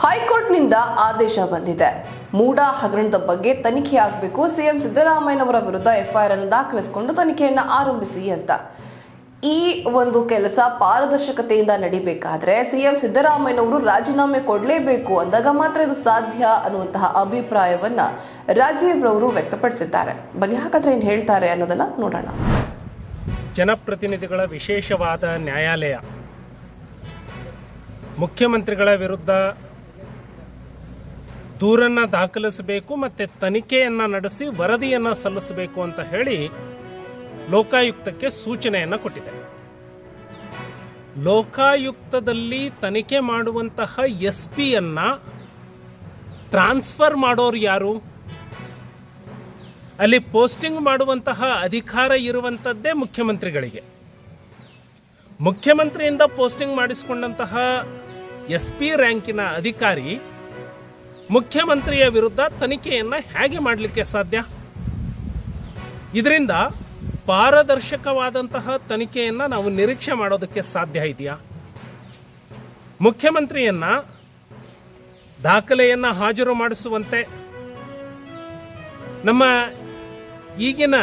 ಹೈಕೋರ್ಟ್ನಿಂದ ಆದೇಶ ಬಂದಿದೆ ಮೂಡ ಹಗರಣದ ಬಗ್ಗೆ ತನಿಖೆ ಆಗಬೇಕು ಸಿಎಂ ಸಿದ್ದರಾಮಯ್ಯನವರ ವಿರುದ್ಧ ಎಫ್ಐಆರ್ ಅನ್ನು ದಾಖಲಿಸಿಕೊಂಡು ತನಿಖೆಯನ್ನ ಆರಂಭಿಸಿ ಅಂತ ಈ ಒಂದು ಕೆಲಸ ಪಾರದರ್ಶಕತೆಯಿಂದ ನಡಿಬೇಕಾದ್ರೆ ಸಿಎಂ ಸಿದ್ದರಾಮಯ್ಯನವರು ರಾಜೀನಾಮೆ ಕೊಡಲೇಬೇಕು ಅಂದಾಗ ಮಾತ್ರ ಇದು ಸಾಧ್ಯ ಅನ್ನುವಂತಹ ಅಭಿಪ್ರಾಯವನ್ನ ರಾಜೀವ್ ರವರು ವ್ಯಕ್ತಪಡಿಸಿದ್ದಾರೆ ಬನ್ನಿ ಹಾಗಾದ್ರೆ ಏನ್ ಹೇಳ್ತಾರೆ ಅನ್ನೋದನ್ನ ನೋಡೋಣ ಜನಪ್ರತಿನಿಧಿಗಳ ವಿಶೇಷವಾದ ನ್ಯಾಯಾಲಯ ಮುಖ್ಯಮಂತ್ರಿಗಳ ವಿರುದ್ಧ ದೂರನ್ನು ದಾಖಲಿಸಬೇಕು ಮತ್ತು ತನಿಖೆಯನ್ನು ನಡೆಸಿ ವರದಿಯನ್ನು ಸಲ್ಲಿಸಬೇಕು ಅಂತ ಹೇಳಿ ಲೋಕಾಯುಕ್ತಕ್ಕೆ ಸೂಚನೆಯನ್ನು ಕೊಟ್ಟಿದೆ ಲೋಕಾಯುಕ್ತದಲ್ಲಿ ತನಿಖೆ ಮಾಡುವಂತಹ ಎಸ್ ಪಿಯನ್ನ ಟ್ರಾನ್ಸ್ಫರ್ ಮಾಡೋರು ಯಾರು ಅಲ್ಲಿ ಪೋಸ್ಟಿಂಗ್ ಮಾಡುವಂತಹ ಅಧಿಕಾರ ಇರುವಂಥದ್ದೇ ಮುಖ್ಯಮಂತ್ರಿಗಳಿಗೆ ಮುಖ್ಯಮಂತ್ರಿಯಿಂದ ಪೋಸ್ಟಿಂಗ್ ಮಾಡಿಸಿಕೊಂಡಂತಹ ಎಸ್ ಪಿ ರ್ಯಾಂಕಿನ ಅಧಿಕಾರಿ ಮುಖ್ಯಮಂತ್ರಿಯ ವಿರುದ್ಧ ತನಿಖೆಯನ್ನು ಹೇಗೆ ಮಾಡಲಿಕ್ಕೆ ಸಾಧ್ಯ ಇದರಿಂದ ಪಾರದರ್ಶಕವಾದಂತಹ ತನಿಖೆಯನ್ನು ನಾವು ನಿರೀಕ್ಷೆ ಮಾಡೋದಕ್ಕೆ ಸಾಧ್ಯ ಇದೆಯಾ ಮುಖ್ಯಮಂತ್ರಿಯನ್ನ ದಾಖಲೆಯನ್ನು ಹಾಜರು ಮಾಡಿಸುವಂತೆ ನಮ್ಮ ಈಗಿನ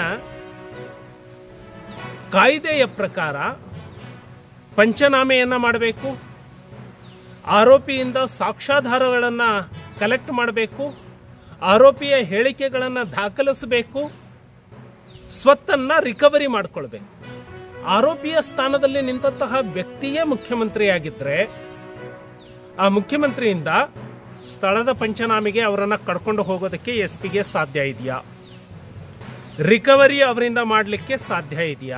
ಕಾಯ್ದೆಯ ಪ್ರಕಾರ ಪಂಚನಾಮೆಯನ್ನು ಮಾಡಬೇಕು ಆರೋಪಿಯಿಂದ ಸಾಕ್ಷ್ಯಾಧಾರಗಳನ್ನು ಕಲೆಕ್ಟ್ ಮಾಡಬೇಕು ಆರೋಪಿಯ ಹೇಳಿಕೆಗಳನ್ನು ದಾಖಲಿಸಬೇಕು ಸ್ವತ್ತನ್ನು ರಿಕವರಿ ಮಾಡಿಕೊಳ್ಬೇಕು ಆರೋಪಿಯ ಸ್ಥಾನದಲ್ಲಿ ನಿಂತಹ ವ್ಯಕ್ತಿಯೇ ಮುಖ್ಯಮಂತ್ರಿಯಾಗಿದ್ದರೆ ಆ ಮುಖ್ಯಮಂತ್ರಿಯಿಂದ ಸ್ಥಳದ ಪಂಚನಾಮೆಗೆ ಅವರನ್ನು ಕಡ್ಕೊಂಡು ಹೋಗೋದಕ್ಕೆ ಎಸ್ ಪಿಗೆ ಸಾಧ್ಯ ಇದೆಯಾ ರಿಕವರಿ ಅವರಿಂದ ಮಾಡಲಿಕ್ಕೆ ಸಾಧ್ಯ ಇದೆಯಾ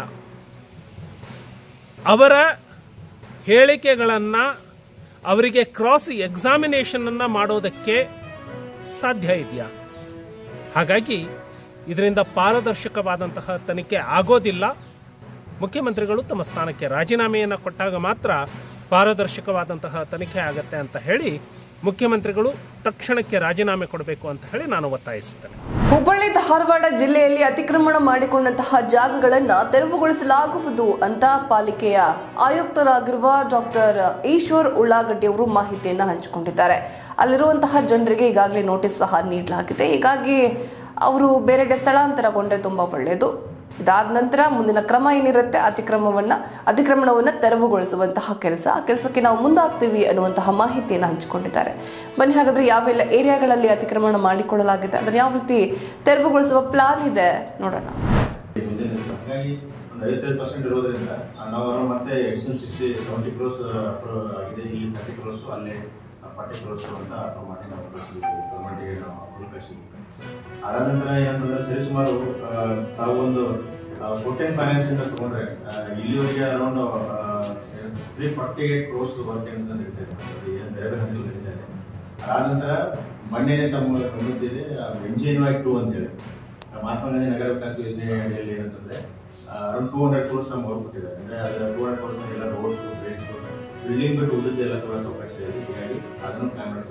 ಅವರ ಹೇಳಿಕೆಗಳನ್ನು ಅವರಿಗೆ ಕ್ರಾಸ್ ಎಕ್ಸಾಮಿನೇಷನ್ ಅನ್ನ ಮಾಡೋದಕ್ಕೆ ಸಾಧ್ಯ ಇದೆಯಾ ಹಾಗಾಗಿ ಇದರಿಂದ ಪಾರದರ್ಶಕವಾದಂತಹ ತನಿಖೆ ಆಗೋದಿಲ್ಲ ಮುಖ್ಯಮಂತ್ರಿಗಳು ತಮ್ಮ ಸ್ಥಾನಕ್ಕೆ ರಾಜೀನಾಮೆಯನ್ನು ಕೊಟ್ಟಾಗ ಮಾತ್ರ ಪಾರದರ್ಶಕವಾದಂತಹ ತನಿಖೆ ಆಗತ್ತೆ ಅಂತ ಹೇಳಿ ಮುಖ್ಯಮಂತ್ರಿಗಳು ತಕ್ಷಣಕ್ಕೆ ರಾಜೀನಾಮೆ ಕೊಡಬೇಕು ಅಂತ ಹೇಳಿ ನಾನು ಒತ್ತಾಯಿಸುತ್ತೇನೆ ಹುಬ್ಬಳ್ಳಿ ಧಾರವಾಡ ಜಿಲ್ಲೆಯಲ್ಲಿ ಅತಿಕ್ರಮಣ ಮಾಡಿಕೊಂಡಂತಹ ಜಾಗಗಳನ್ನ ತೆರವುಗೊಳಿಸಲಾಗುವುದು ಅಂತ ಪಾಲಿಕೆಯ ಆಯುಕ್ತರಾಗಿರುವ ಡಾಕ್ಟರ್ ಈಶ್ವರ್ ಉಳ್ಳಾಗಡ್ಡಿ ಅವರು ಮಾಹಿತಿಯನ್ನ ಹಂಚಿಕೊಂಡಿದ್ದಾರೆ ಅಲ್ಲಿರುವಂತಹ ಜನರಿಗೆ ಈಗಾಗಲೇ ನೋಟಿಸ್ ಸಹ ನೀಡಲಾಗಿದೆ ಹೀಗಾಗಿ ಅವರು ಬೇರೆಡೆ ಸ್ಥಳಾಂತರಗೊಂಡ್ರೆ ತುಂಬಾ ಒಳ್ಳೆಯದು ಇದಾದ ನಂತರ ಮುಂದಿನ ಕ್ರಮ ಏನಿರುತ್ತೆ ಅತಿಕ್ರಮವನ್ನ ಅತಿಕ್ರಮಣವನ್ನ ತೆರವುಗೊಳಿಸುವಂತಹ ಕೆಲಸ ಆ ಕೆಲಸಕ್ಕೆ ನಾವು ಮುಂದಾಗ್ತೀವಿ ಅನ್ನುವಂತಹ ಮಾಹಿತಿಯನ್ನು ಹಂಚಿಕೊಂಡಿದ್ದಾರೆ ಬನ್ನಿ ಹಾಗಾದ್ರೆ ಯಾವೆಲ್ಲ ಏರಿಯಾಗಳಲ್ಲಿ ಅತಿಕ್ರಮಣ ಮಾಡಿಕೊಳ್ಳಲಾಗಿದೆ ಅದನ್ನ ಯಾವ ರೀತಿ ತೆರವುಗೊಳಿಸುವ ಪ್ಲಾನ್ ಇದೆ ನೋಡೋಣ ಹಾಗಾಗಿ ಒಂದು ಐವತ್ತೈದು ಪರ್ಸೆಂಟ್ ಇರೋದ್ರಿಂದ ನಾವು ಮತ್ತೆ ಎಕ್ಸನ್ ಸಿಕ್ಸ್ಟಿ ಸೆವೆಂಟಿ ಕ್ರೋಸ್ ಅಪ್ರೂವ್ ಆಗಿದೆ ಇಲ್ಲಿ ತರ್ಟಿ ಕ್ರೋಸು ಅಲ್ಲೇ ಫಾರ್ಟಿ ಕ್ರೋಸ್ ಅಂತ ಅಪ್ರೂವ್ ಮಾಡಿ ನಾವು ಕಳಿಸಿದ್ವಿ ಗೌರ್ಮೆಂಟಿಗೆ ನಾವು ಅಪ್ರೂವ್ ಕಳಿಸಿದ್ವಿ ಅದಾದ ನಂತರ ಏನಂತಂದ್ರೆ ಸರಿಸುಮಾರು ಆ, ತಾವು ಒಂದು ಫೋರ್ಟೀನ್ ಫೈನಾನ್ಸ್ ಇಂದ ತಗೊಂಡ್ರೆ ಆ, ಇಲ್ಲಿವರೆಗೆ around three forty eight crores work ಅಂತ ನಡೀತಾ ಇದೆ ಏನು ಬೇರೆ ಬೇರೆ ಹಂತದಲ್ಲಿ ನಡೀತಾ ಇದೆ ಅದಾದ ನಂತರ ಮೊನ್ನೆನೇ ತಮ್ಮ ಗಮನದಲ್ಲಿ ಎಂ ಜಿ ಎನ್ ಟು ಅಂತೇಳಿ ಮಹಾತ್ಮ ಗಾಂಧಿ ನಗರ ವಿಕಾಸ ಯೋಜನೆ ಅಡಿಯಲ್ಲಿ ಏನಂತಂದ್ರೆ ಅರೌಂಡ್ ಟೂ ಹಂಡ್ರೆಡ್ ಕ್ರೋರ್ಸ್ ನಮ್ಗೆ ಅವ್ರು ಕೊಟ್ಟಿದ್ದಾರೆ ಅಂದ್ರೆ ಅದು ಟೂ ಹಂಡ್ರೆಡ್ ಕ್ರೋರ್ಸ್ ಎಲ್ಲ ರೋಡ್ಸ್ ಬ್ರಿಡ್ಜ್ ಬಿಲ್ಡಿಂಗ್ ಬಿಟ್ಟು ಉಳಿದೆಲ್ಲ ಕೂಡ ಅವಕಾಶ ಇದೆ ಹೀಗಾಗಿ ಅದನ್ನು ಪ್ಲಾನ್ ಮಾಡಿ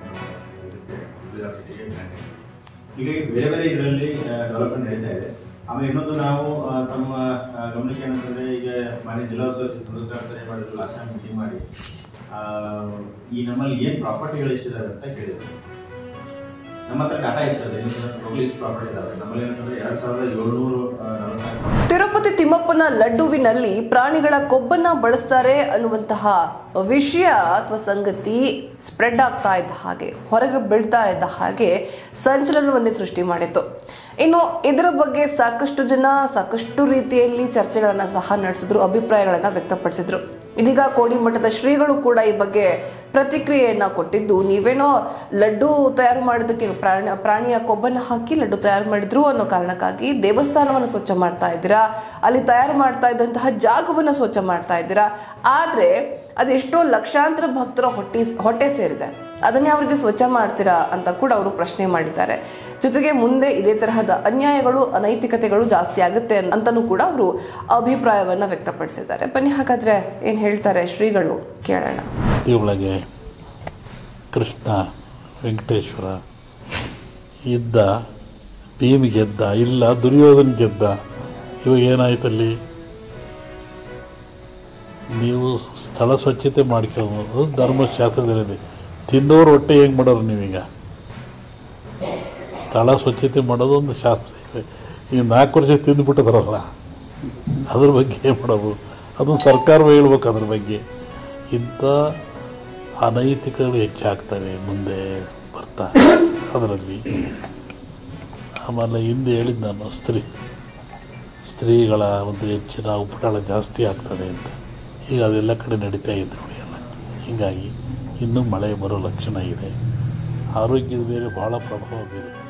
ಕಳಿಸ್ತಾರೆ ಹೀಗಾಗಿ ಬೇರೆ ಬೇರೆ ಇದರಲ್ಲಿ ಡೆವಲಪ್ಮೆಂಟ್ ನಡೀತಾ ಇದೆ ಆಮೇಲೆ ಇನ್ನೊಂದು ನಾವು ಆ, ತಮ್ಮ ಆ, ಗಮನಕ್ಕೆ ಏನಂತಂದ್ರೆ ಈಗ ಮಾನ್ಯ ಜಿಲ್ಲಾ ಉಸ್ತುವಾರಿ ಸದಸ್ಯರ ಸರಿ ಮಾಡಿದ್ರು ಲಾಸ್ಟ್ ಟೈಮ್ ಮೀಟಿಂಗ್ ಮಾಡಿ ಆ, ಈ ನಮ್ಮಲ್ಲಿ ಏನ್ ಪ್ರಾಪರ್ಟಿಗಳು ಎಷ್ಟಿದಾವೆ ಅಂತ ಕೇಳಿದ್ರು ನಮ್ಮ ಹತ್ರ ಡಾಟಾ ಇರ್ತದೆ ಲಿಸ್ಟ್ ಪ್ರಾಪರ್ಟಿ ಇದಾವೆ ನಮ್ಮಲ್ಲಿ ಏನಂತಂದ್ರೆ ಎರಡ್ ಸಾವಿರದ ಏಳ್ನೂರು ನಲವತ್ನಾಲ್ಕು ತಿರುಪತಿ ತಿಮ್ಮಪ್ಪನ ಲಡ್ಡುವಿನಲ್ಲಿ ಪ್ರಾಣಿಗಳ ಕೊಬ್ಬನ್ನ ಬಳಸ್ತಾರೆ ಅನ್ನುವಂತಹ ವಿಷಯ ಅಥವಾ ಸಂಗತಿ ಸ್ಪ್ರೆಡ್ ಆಗ್ತಾ ಇದ್ದ ಹಾಗೆ ಹೊರಗೆ ಬೀಳ್ತಾ ಇದ್ದ ಹಾಗೆ ಸಂಚಲನವನ್ನೇ ಸೃಷ್ಟಿ ಮಾಡಿತ್ತು ಇನ್ನು ಇದರ ಬಗ್ಗೆ ಸಾಕಷ್ಟು ಜನ ಸಾಕಷ್ಟು ರೀತಿಯಲ್ಲಿ ಚರ್ಚೆಗಳನ್ನ ಸಹ ನಡೆಸಿದ್ರು ಅಭಿಪ್ರಾಯಗಳನ್ನ ವ್ಯಕ್ತಪಡಿಸಿದ್ರು ಇದೀಗ ಕೋಡಿಮಠದ ಶ್ರೀಗಳು ಕೂಡ ಈ ಬಗ್ಗೆ ಪ್ರತಿಕ್ರಿಯೆಯನ್ನ ಕೊಟ್ಟಿದ್ದು ನೀವೇನೋ ಲಡ್ಡು ತಯಾರು ಮಾಡೋದಕ್ಕೆ ಪ್ರಾಣಿ ಪ್ರಾಣಿಯ ಕೊಬ್ಬನ್ನು ಹಾಕಿ ಲಡ್ಡು ತಯಾರು ಮಾಡಿದ್ರು ಅನ್ನೋ ಕಾರಣಕ್ಕಾಗಿ ದೇವಸ್ಥಾನವನ್ನು ಸ್ವಚ್ಛ ಮಾಡ್ತಾ ಇದ್ದೀರಾ ಅಲ್ಲಿ ತಯಾರು ಮಾಡ್ತಾ ಇದ್ದಂತಹ ಜಾಗವನ್ನು ಸ್ವಚ್ಛ ಮಾಡ್ತಾ ಇದ್ದೀರಾ ಆದ್ರೆ ಅದೆಷ್ಟೋ ಲಕ್ಷಾಂತರ ಭಕ್ತರ ಹೊಟ್ಟೆ ಹೊಟ್ಟೆ ಸೇರಿದೆ ಅದನ್ನ ಯಾವ ರೀತಿ ಸ್ವಚ್ಛ ಮಾಡ್ತೀರಾ ಅಂತ ಕೂಡ ಅವರು ಪ್ರಶ್ನೆ ಮಾಡಿದ್ದಾರೆ ಜೊತೆಗೆ ಮುಂದೆ ಇದೇ ತರಹದ ಅನ್ಯಾಯಗಳು ಅನೈತಿಕತೆಗಳು ಜಾಸ್ತಿ ಆಗುತ್ತೆ ಅಂತಲೂ ಕೂಡ ಅವರು ಅಭಿಪ್ರಾಯವನ್ನ ವ್ಯಕ್ತಪಡಿಸಿದ್ದಾರೆ ಬನ್ನಿ ಹಾಗಾದ್ರೆ ಏನ್ ಹೇಳ್ತಾರೆ ಶ್ರೀಗಳು ಕೇಳೋಣ ಒಳಗೆ ಕೃಷ್ಣ ವೆಂಕಟೇಶ್ವರ ಇದ್ದ ಭೀಮ್ ಗೆದ್ದ ಇಲ್ಲ ದುರ್ಯೋಧನ ಗೆದ್ದ ಇವಾಗ ಏನಾಯ್ತಲ್ಲಿ ನೀವು ಸ್ಥಳ ಸ್ವಚ್ಛತೆ ಮಾಡ್ಕೊಳ್ಳೋದು ಅದು ಧರ್ಮಶಾಸ್ತ್ರದಲ್ಲಿದೆ ತಿಂದವರು ಹೊಟ್ಟೆ ಹೆಂಗೆ ಮಾಡೋರು ನೀವೀಗ ಸ್ಥಳ ಸ್ವಚ್ಛತೆ ಮಾಡೋದು ಒಂದು ಶಾಸ್ತ್ರ ಇದೆ ಈಗ ನಾಲ್ಕು ವರ್ಷ ತಿಂದುಬಿಟ್ಟಿದಾರಲ್ಲ ಅದ್ರ ಬಗ್ಗೆ ಏನು ಮಾಡೋದು ಅದನ್ನು ಸರ್ಕಾರವೇ ಹೇಳ್ಬೇಕು ಅದ್ರ ಬಗ್ಗೆ ಇಂಥ ಅನೈತಿಕಗಳು ಹೆಚ್ಚಾಗ್ತವೆ ಮುಂದೆ ಬರ್ತಾ ಅದರಲ್ಲಿ ಆಮೇಲೆ ಹಿಂದೆ ಹೇಳಿದ್ದು ನಾನು ಸ್ತ್ರೀ ಸ್ತ್ರೀಗಳ ಒಂದು ಹೆಚ್ಚಿನ ಉಪಟಳ ಜಾಸ್ತಿ ಆಗ್ತದೆ ಅಂತ ಈಗ ಅದೆಲ್ಲ ಕಡೆ ನಡೀತಾ ಇದೆ ನೋಡಿ ಎಲ್ಲ ಹೀಗಾಗಿ ಇನ್ನೂ ಮಳೆ ಬರೋ ಲಕ್ಷಣ ಇದೆ ಆರೋಗ್ಯದ ಮೇಲೆ ಭಾಳ ಪ್ರಭಾವ ಬೀರುತ್ತೆ